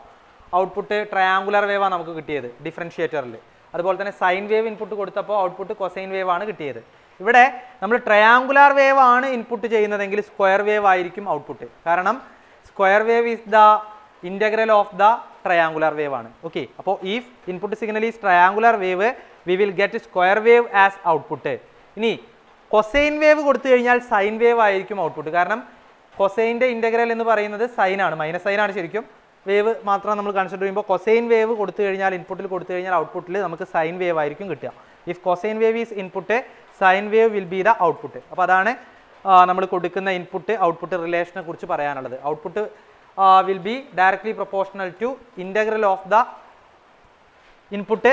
ഔട്ട്പുട്ട് ട്രയാങ്കുലർ വേവാണ് നമുക്ക് കിട്ടിയത് ഡിഫറൻഷിയേറ്ററിൽ അതുപോലെ തന്നെ സൈൻ വേവ് ഇൻപുട്ട് കൊടുത്തപ്പോൾ ഔട്ട്പുട്ട് കൊസൈൻ വേവ് ആണ് കിട്ടിയത് ഇവിടെ നമ്മൾ ട്രയാങ്കുലർ വേവ് ആണ് ഇൻപുട്ട് ചെയ്യുന്നതെങ്കിൽ സ്ക്വയർ വേവ് ആയിരിക്കും ഔട്ട്പുട്ട് കാരണം square wave is the integral of the triangular wave ആണ് ഓക്കെ അപ്പോൾ if input signal is triangular wave we will get square wave as output ഇനി കൊസൈൻ വേവ് കൊടുത്തു കഴിഞ്ഞാൽ സൈൻ വേവ് ആയിരിക്കും ഔട്ട്പുട്ട് കാരണം കൊസൈൻ്റെ ഇൻ്റഗ്രൽ എന്ന് പറയുന്നത് സൈൻ ആണ് മൈനസ് സൈൻ ആണ് ശരിക്കും വേവ് മാത്രം നമ്മൾ കൺസിഡർ ചെയ്യുമ്പോൾ കൊസൈൻ വേവ് കൊടുത്തു കഴിഞ്ഞാൽ ഇൻപുട്ടിൽ കൊടുത്തു കഴിഞ്ഞാൽ ഔട്ട്പുട്ടിൽ നമുക്ക് സൈൻ വേവ് ആയിരിക്കും കിട്ടുക if cosine wave is input sine wave will be the output അപ്പോൾ അതാണ് നമ്മൾ കൊടുക്കുന്ന ഇൻപുട്ട് ഔട്ട്പുട്ട് റിലേഷനെ കുറിച്ച് പറയാനുള്ളത് output will be directly proportional to integral of the input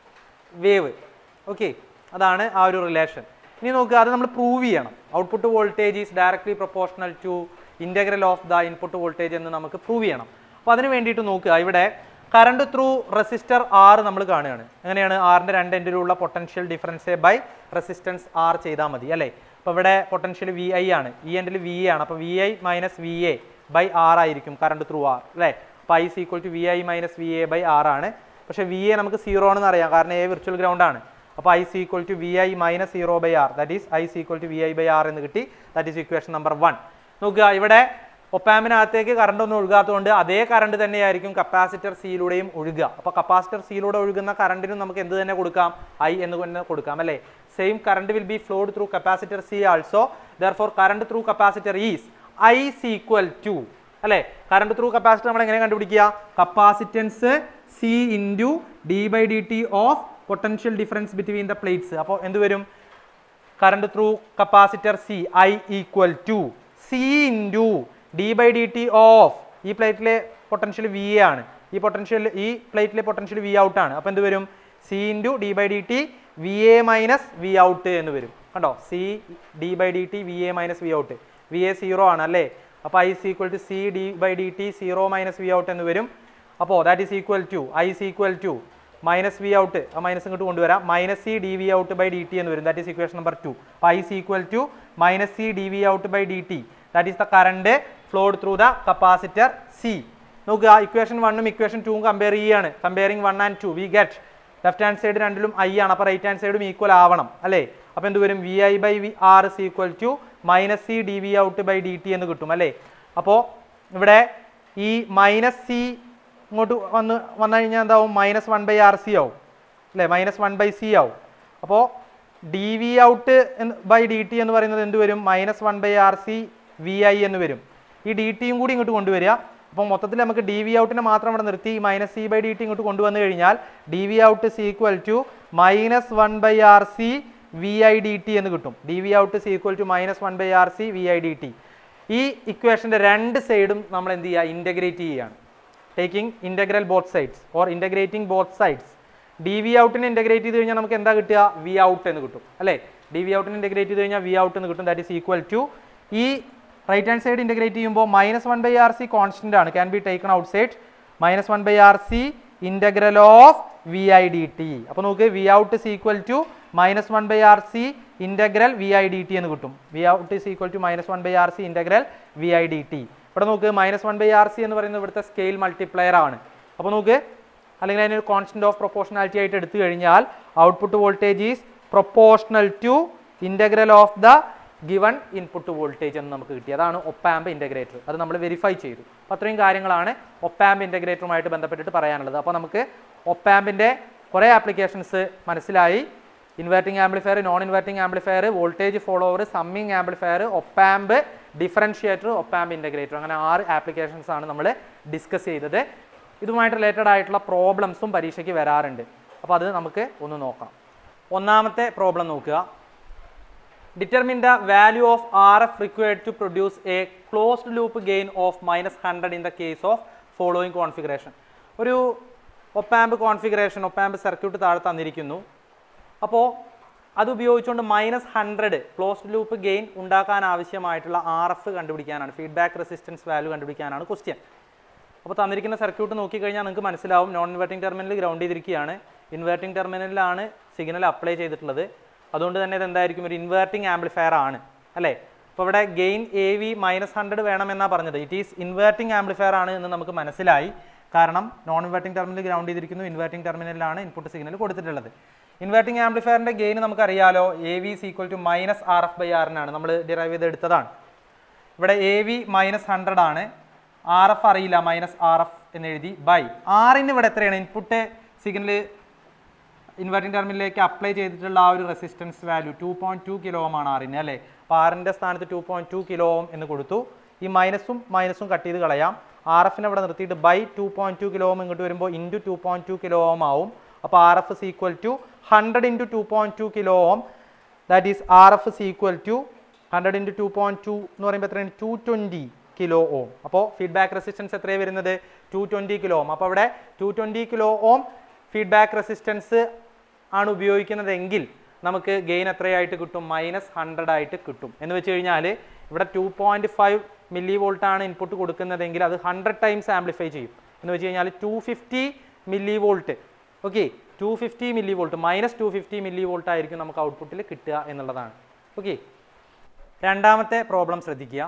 wave okay അതാണ് ആ ഒരു റിലേഷൻ ഇനി നോക്കുക അത് നമ്മൾ പ്രൂവ് ചെയ്യണം output voltage is directly proportional to integral of the input voltage എന്ന് നമുക്ക് പ്രൂവ് ചെയ്യണം അപ്പോൾ അതിന് വേണ്ടിയിട്ട് നോക്കുക ഇവിടെ കറണ്ട് ത്രൂ റെസിസ്റ്റർ ആർ നമ്മൾ കാണുകയാണ് എങ്ങനെയാണ് ആറിൻ്റെ രണ്ട് എൻഡിലുള്ള potential difference by resistance R ചെയ്താൽ മതി അല്ലേ അപ്പോൾ ഇവിടെ പൊട്ടൻഷ്യൽ വി ഐ ആണ് ഈ എൻഡിൽ വി എ ആണ് അപ്പോൾ V I minus V A by R ആയിരിക്കും കറണ്ട് ത്രൂ ആർ അല്ലേ അപ്പോൾ I equal to V I minus V A by R ആണ് പക്ഷേ വി എ നമുക്ക് സീറോ ആണെന്ന് അറിയാം കാരണം എ വിർച്വൽ ഗ്രൗണ്ട് ആണ് അപ്പോൾ I C equal to V I minus zero by R that is I C equal to V I by R എന്ന് കിട്ടി that is equation number one നോക്കുക ഇവിടെ ഒപ്പാമിനകത്തേക്ക് കറണ്ട് ഒന്നും ഒഴുകാത്തതുകൊണ്ട് അതേ കറണ്ട് തന്നെയായിരിക്കും കപ്പാസിറ്റർ സിയിലൂടെയും ഒഴുകുക അപ്പോൾ കപ്പാസിറ്റർ സിയിലൂടെ ഒഴുകുന്ന കറണ്ടിനും നമുക്ക് എന്ത് തന്നെ കൊടുക്കാം ഐ എന്ന് തന്നെ കൊടുക്കാം അല്ലേ same current will be flowed through capacitor C also therefore current through capacitor is I equal to അല്ലേ കറണ്ട് ത്രൂ കപ്പാസിറ്റർ നമ്മൾ എങ്ങനെ കണ്ടുപിടിക്കുക capacitance C into D by D T of potential difference between the plates അപ്പോൾ എന്ത് വരും current through capacitor C I equal to C into D by D T of ഈ പ്ലേറ്റിലെ പൊട്ടൻഷ്യൽ വി എ ആണ് ഈ പൊട്ടൻഷ്യൽ ഈ പ്ലേറ്റിലെ പൊട്ടൻഷ്യൽ വി ഔട്ട് ആണ് അപ്പോൾ എന്ത് വരും C into D by D T V A minus V out എന്ന് വരും കണ്ടോ C D by D T V A minus V out V A zero ആണ് അല്ലേ അപ്പോൾ I is equal to C D by D T zero minus V out എന്ന് വരും അപ്പോൾ that is equal to I is equal to minus V out ആ മൈനസ് ഇങ്ങോട്ട് കൊണ്ടുവരാം minus C D V out by D T എന്ന് വരും that is equation number two അപ്പോൾ I is equal to minus C D V out by D T that is the current flowed through the capacitor C നോക്കുക ഇക്വേഷൻ വണ്ണും ഇക്വേഷൻ ടൂവും കമ്പയർ ചെയ്യുകയാണ് comparing one and two we get left hand side രണ്ടിലും ഐ ആണ് അപ്പോൾ റൈറ്റ് ഹാൻഡ് സൈഡും ഈക്വൽ ആവണം അല്ലേ അപ്പോൾ എന്ത് വരും V I by V R is equal to minus C D V out by D T എന്ന് കിട്ടും അല്ലേ അപ്പോൾ ഇവിടെ ഈ മൈനസ് സി ഇങ്ങോട്ട് വന്ന് വന്നു കഴിഞ്ഞാൽ എന്താവും minus one by R C ആവും അല്ലേ മൈനസ് വൺ ബൈ സി ആവും അപ്പോൾ D V out by D T എന്ന് പറയുന്നത് എന്ത് വരും minus one by R C V I എന്ന് വരും ഈ ഡി ടിയും കൂടി ഇങ്ങോട്ട് കൊണ്ടുവരിക അപ്പോൾ മൊത്തത്തിൽ നമുക്ക് ഡി വി ഔട്ടിനെ മാത്രം ഇവിടെ നിർത്തി minus C by D T ഇങ്ങോട്ട് കൊണ്ടുവന്നു കഴിഞ്ഞാൽ D V out C equal to minus one by R C V I D T എന്ന് കിട്ടും D V out C equal to minus one by R C V I D T ഈ ഇക്വേഷൻ്റെ രണ്ട് സൈഡും നമ്മൾ എന്ത് ചെയ്യുക ഇൻ്റഗ്രേറ്റ് ചെയ്യുകയാണ് taking integral both sides or integrating both sides D V ഔട്ടിനെ ഇൻ്റഗ്രേറ്റ് ചെയ്ത് കഴിഞ്ഞാൽ നമുക്ക് എന്താ കിട്ടുക വി ഔട്ട് എന്ന് കിട്ടും അല്ലേ ഡി വി ഔട്ടിനെ ഇൻ്റഗ്രേറ്റ് ചെയ്ത് കഴിഞ്ഞാൽ വി ഔട്ട് എന്ന് കിട്ടും ദാറ്റ് ഈസ് ഈക്വൽ ടു ഈ റൈറ്റ് ഹാൻഡ് സൈഡ് ഇൻ്റഗ്രേറ്റ് ചെയ്യുമ്പോൾ minus one by R C constant ആണ് can be taken outside minus one by R C integral of V I D T അപ്പോൾ നോക്ക് V out is equal to minus one by R C integral V I D T എന്ന് കിട്ടും V out is equal to minus one by R C integral V I D T ഇവിടെ നോക്ക് minus one by R C എന്ന് പറയുന്നത് ഇവിടുത്തെ സ്കെയിൽ മൾട്ടിപ്ലയർ ആണ് അപ്പോൾ നോക്ക് അല്ലെങ്കിൽ അതിനൊരു കോൺസ്റ്റന്റ് ഓഫ് പ്രൊപ്പോർഷണാലിറ്റി ആയിട്ട് എടുത്തു കഴിഞ്ഞാൽ output voltage is proportional to integral of the given input voltage എന്ന് നമുക്ക് കിട്ടി അതാണ് ഒപ്പാമ്പ് ഇൻ്റഗ്രേറ്റർ അത് നമ്മൾ വെരിഫൈ ചെയ്തു അപ്പോൾ അത്രയും കാര്യങ്ങളാണ് ഒപ്പാമ്പ് ഇൻ്റഗ്രേറ്ററുമായിട്ട് ബന്ധപ്പെട്ടിട്ട് പറയാനുള്ളത് അപ്പോൾ നമുക്ക് ഒപ്പാമ്പിൻ്റെ കുറേ ആപ്ലിക്കേഷൻസ് മനസ്സിലായി inverting amplifier non inverting amplifier voltage follower summing amplifier op-amp differentiator op-amp integrator അങ്ങനെ ആറ് ആപ്ലിക്കേഷൻസ് ആണ് നമ്മൾ ഡിസ്കസ് ചെയ്തത് ഇതുമായിട്ട് റിലേറ്റഡ് ആയിട്ടുള്ള പ്രോബ്ലംസും പരീക്ഷയ്ക്ക് വരാറുണ്ട് അപ്പോൾ അത് നമുക്ക് ഒന്ന് നോക്കാം ഒന്നാമത്തെ പ്രോബ്ലം നോക്കുക determine the value of R F required to produce a closed loop gain of minus hundred in the case of following configuration ഒരു ഒപ്പാമ്പ് കോൺഫിഗറേഷൻ ഒപ്പാമ്പ് സർക്യൂട്ട് താഴെ തന്നിരിക്കുന്നു അപ്പോൾ അത് ഉപയോഗിച്ചുകൊണ്ട് minus hundred closed loop gain ഉണ്ടാക്കാൻ ആവശ്യമായിട്ടുള്ള ആർ എഫ് കണ്ടുപിടിക്കാനാണ് ഫീഡ്ബാക്ക് റെസിസ്റ്റൻസ് വാല്യൂ കണ്ടുപിടിക്കാനാണ് ക്വസ്റ്റ്യൻ അപ്പോൾ തന്നിരിക്കുന്ന സർക്യൂട്ട് നോക്കിക്കഴിഞ്ഞാൽ നിങ്ങൾക്ക് മനസ്സിലാവും നോൺ ഇൻവെർട്ടിംഗ് ടെർമിനൽ ഗ്രൗണ്ട് ചെയ്തിരിക്കുകയാണ് ഇൻവെർട്ടിംഗ് ടെർമിനലിലാണ് സിഗ്നൽ അപ്ലൈ ചെയ്തിട്ടുള്ളത് അതുകൊണ്ട് തന്നെ ഇത് എന്തായിരിക്കും ഒരു ഇൻവെർട്ടിംഗ് ആംപ്ലിഫയർ ആണ് അല്ലേ അപ്പോൾ ഇവിടെ gain A V minus hundred വേണമെന്നാണ് പറഞ്ഞത് ഇറ്റ് ഈസ് ഇൻവെർട്ടിംഗ് ആംപ്ലിഫയർ ആണ് എന്ന് നമുക്ക് മനസ്സിലായി കാരണം നോൺ ഇൻവെർട്ടിംഗ് ടെർമിനൽ ഗ്രൗണ്ട് ചെയ്തിരിക്കുന്നു ഇൻവെർട്ടിംഗ് ടെർമിനലിലാണ് ഇൻപുട്ട് സിഗ്നൽ കൊടുത്തിട്ടുള്ളത് ഇൻവെർട്ടിംഗ് ആംപ്ലിഫയറിന്റെ ഗെയിൻ നമുക്കറിയാലോ A V is equal to minus R F by ആറിനാണ് നമ്മൾ ഡിറൈവ് ചെയ്ത് എടുത്തതാണ് ഇവിടെ എ വി മൈനസ് ഹൺഡ്രഡ് ആണ് ആർ എഫ് അറിയില്ല മൈനസ് ആർ എഫ് എന്ന് എഴുതി ബൈ ആറിന് ഇവിടെ എത്രയാണ് ഇൻപുട്ട് സിഗ്നൽ ഇൻവെർട്ടിംഗ് ടെർമിനലിലേക്ക് അപ്ലൈ ചെയ്തിട്ടുള്ള ആ ഒരു resistance value two point two kilo ohm ആണ് ആറിന് അല്ലേ അപ്പോൾ ആറിൻ്റെ സ്ഥാനത്ത് two point two kilo ohm എന്ന് കൊടുത്തു ഈ മൈനസും മൈനസും കട്ട് ചെയ്ത് കളയാം ആർ എഫിനെ ഇവിടെ നിർത്തിയിട്ട് by two point two kilo ohm ഇങ്ങോട്ട് വരുമ്പോൾ into two point two kilo ohm ആവും അപ്പോൾ R F is equal to hundred into two point two kilo ohm that is R F is equal to hundred into two point two എന്ന് പറയുമ്പോൾ എത്രയാണ് ടു ട്വൻറ്റി കിലോ ഓം അപ്പോൾ ഫീഡ്ബാക്ക് റെസിസ്റ്റൻസ് എത്രയാണ് വരുന്നത് ടു ട്വൻറ്റി കിലോ ഓം അപ്പോൾ അവിടെ two twenty kilo ohm feedback resistance ആണ് ഉപയോഗിക്കുന്നതെങ്കിൽ നമുക്ക് ഗെയിൻ എത്രയായിട്ട് കിട്ടും മൈനസ് ഹൺഡ്രഡ് ആയിട്ട് കിട്ടും എന്ന് വെച്ച് കഴിഞ്ഞാൽ ഇവിടെ two point five milli volt ആണ് ഇൻപുട്ട് കൊടുക്കുന്നതെങ്കിൽ അത് ഹൺഡ്രഡ് ടൈംസ് ആംപ്ലിഫൈ ചെയ്യും എന്ന് വെച്ച് കഴിഞ്ഞാൽ two fifty milli volt okay two fifty milli volt minus two fifty milli volt ആയിരിക്കും നമുക്ക് ഔട്ട്പുട്ടിൽ കിട്ടുക എന്നുള്ളതാണ് ഓക്കെ രണ്ടാമത്തെ പ്രോബ്ലം ശ്രദ്ധിക്കുക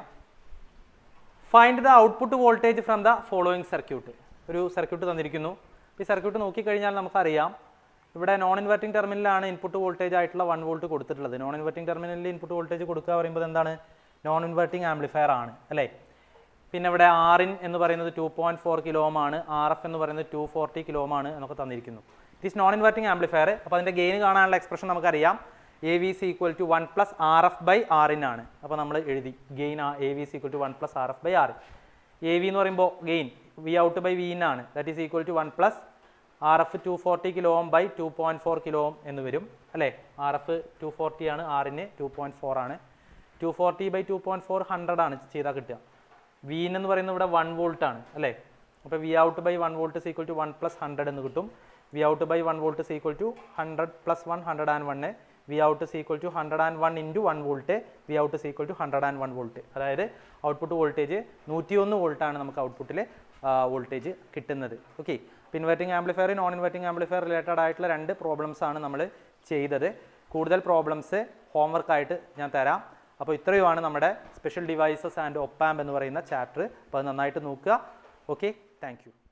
find the output voltage from the following circuit ഒരു സർക്യൂട്ട് തന്നിരിക്കുന്നു ഈ സർക്യൂട്ട് നോക്കിക്കഴിഞ്ഞാൽ നമുക്കറിയാം ഇവിടെ നോൺ ഇൻവെർട്ടിംഗ് ടെർമിനലാണ് ഇൻപുട്ട് വോൾട്ടേജ് ആയിട്ടുള്ള വൺ വോൾട്ട് കൊടുത്തിട്ടുള്ളത് നോൺ ഇൻവെർട്ടിംഗ് ടെർമിനലിൽ ഇൻപുട്ട് വോൾട്ടേജ് കൊടുക്കുക പറയുമ്പോൾ എന്താണ് നോൺ ഇൻവെർട്ടിംഗ് ആംപ്ലിഫയർ ആണ് അല്ലേ പിന്നെ ഇവിടെ ആറിൻ എന്ന് പറയുന്നത് ടു പോയിന്റ് ഫോർ കിലോം ആണ് ആർ എഫ് എന്ന് പറയുന്നത് ടു ഫോർട്ടി കിലോം ആണ് എന്നൊക്കെ തന്നിരിക്കുന്നു it is non inverting amplifier അപ്പോൾ അതിൻ്റെ ഗെയിൻ കാണാനുള്ള എക്സ്പ്രഷൻ നമുക്കറിയാം A V is equal to one plus R F by R in ആണ് അപ്പോൾ നമ്മൾ എഴുതി gain A V is equal to one plus R F by R A V എന്ന് പറയുമ്പോൾ gain V out by V ആണ് that is equal to one plus R F two forty kilo ohm by two point four kilo ohm എന്ന് വരും അല്ലേ ആർ എഫ് ടു ഫോർട്ടി ആണ് ആറിന് ടു പോയിന്റ് ഫോർ ആണ് two forty by two point four hundred ആണ് ചെയ്താൽ കിട്ടുക വി എന്ന് പറയുന്നത് ഇവിടെ വൺ വോൾട്ട് ആണ് അല്ലേ അപ്പോൾ V out by one volt is equal to one plus hundred എന്ന് കിട്ടും V out by one volt is equal to hundred plus one hundred and one V out is equal to hundred and one into one volt V out is equal to hundred and one volt അതായത് ഔട്ട്പുട്ട് വോൾട്ടേജ് നൂറ്റിയൊന്ന് വോൾട്ടാണ് നമുക്ക് ഔട്ട്പുട്ടിൽ വോൾട്ടേജ് കിട്ടുന്നത് ഓക്കെ അപ്പോൾ inverting amplifier non inverting amplifier related ആയിട്ടുള്ള രണ്ട് പ്രോബ്ലംസ് ആണ് നമ്മൾ ചെയ്തത് കൂടുതൽ പ്രോബ്ലംസ് ഹോംവർക്കായിട്ട് ഞാൻ തരാം അപ്പോൾ ഇത്രയുമാണ് നമ്മുടെ സ്പെഷ്യൽ ഡിവൈസസ് ആൻഡ് ഒപ്പാമ്പ് എന്ന് പറയുന്ന ചാപ്റ്റർ അപ്പോൾ അത് നന്നായിട്ട് നോക്കുക ഓക്കെ താങ്ക്